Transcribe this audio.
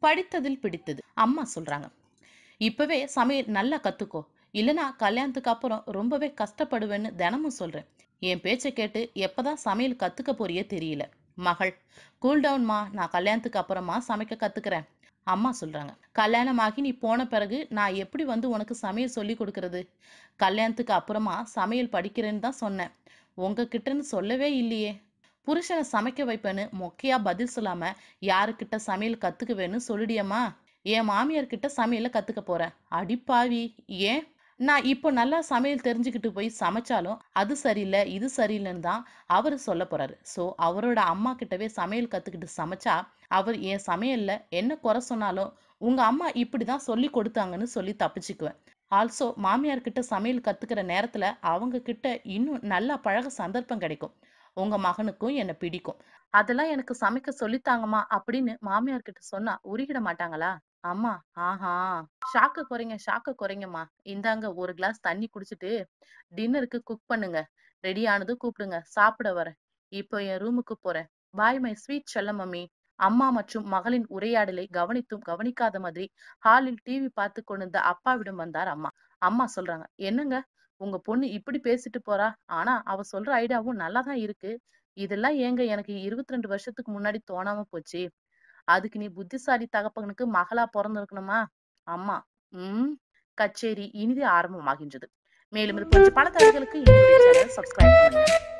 படித்ததில் பிடித்தது அம்மா சொல்றாங்க இப்பவே சமையல் நல்லா கத்துக்கோ இல்லனா கல்யாணத்துக்கு அப்புறம் ரொம்பவே கஷ்டப்படுவேன்னு தினமும் சொல்றேன் என் பேச்சை கேட்டு எப்பதான் சமையல் கத்துக்க போறியே தெரியல மகள் கூல் டவுன்மா நான் கல்யாணத்துக்கு அப்புறமா சமைக்க கத்துக்கிறேன் அம்மா சொல்றாங்க கல்யாணமாகி நீ போன பிறகு நான் எப்படி வந்து உனக்கு சமையல் சொல்லி கொடுக்கறது கல்யாணத்துக்கு அப்புறமா சமையல் படிக்கிறேன்னு தான் சொன்னேன் உங்ககிட்டன்னு சொல்லவே இல்லையே புருஷனை சமைக்க வைப்பேன்னு மொக்கையா பதில் சொல்லாம யாருக்கிட்ட சமையல் கத்துக்குவேன்னு சொல்லிடியம்மா என் மாமியார் கிட்ட சமையல கத்துக்க போறேன் அடிப்பாவி ஏன் நான் இப்போ நல்லா சமையல் தெரிஞ்சுக்கிட்டு போய் சமைச்சாலும் அது சரியில்லை இது சரியில்லைன்னு தான் அவர் சொல்ல போறாரு ஸோ அவரோட அம்மா கிட்டவே சமையல் கத்துக்கிட்டு சமைச்சா அவர் என் சமையல்ல என்ன குறை சொன்னாலும் உங்க அம்மா இப்படிதான் சொல்லி கொடுத்தாங்கன்னு சொல்லி தப்பிச்சுக்குவேன் ஆல்சோ மாமியார் கிட்ட சமையல் கத்துக்கிற நேரத்துல அவங்க கிட்ட இன்னும் நல்லா பழக சந்தர்ப்பம் கிடைக்கும் உங்க மகனுக்கும் என்னை பிடிக்கும் அதெல்லாம் எனக்கு சமைக்க சொல்லித்தாங்கம்மா அப்படின்னு மாமியார் கிட்ட சொன்னா உருகிட மாட்டாங்களா அம்மா ஆஹா ஷாக்க குறைங்க ஷாக்க குறைங்கம்மா இந்தாங்க ஒரு கிளாஸ் தண்ணி குடிச்சிட்டு டின்னருக்கு குக் பண்ணுங்க ரெடி ஆனதும் கூப்பிடுங்க சாப்பிட வரேன் இப்போ என் ரூமுக்கு போறேன் பாய் மை ஸ்வீட் செல்ல மம்மி அம்மா மற்றும் மகளின் உரையாடலை கவனித்தும் கவனிக்காத மாதிரி ஹாலில் டிவி பார்த்து கொண்டிருந்த அப்பாவிடம் வந்தார் அம்மா அம்மா சொல்றாங்க என்னங்க உங்க பொண்ணு இப்படி பேசிட்டு போறா ஆனா அவ சொல்ற ஐடியாவும் நல்லா தான் இருக்கு இதெல்லாம் ஏங்க எனக்கு இருபத்தி ரெண்டு வருஷத்துக்கு முன்னாடி தோணாம போச்சு அதுக்கு நீ புத்திசாலி தகப்பனுக்கு மகளா பிறந்திருக்கணுமா அம்மா உம் கச்சேரி இனிதே ஆரம்பமாகின்றது மேலும் இது போன்ற பல தகவல்களுக்கு என்னுடைய சேனல் சப்ஸ்கிரைப் பண்ணுங்க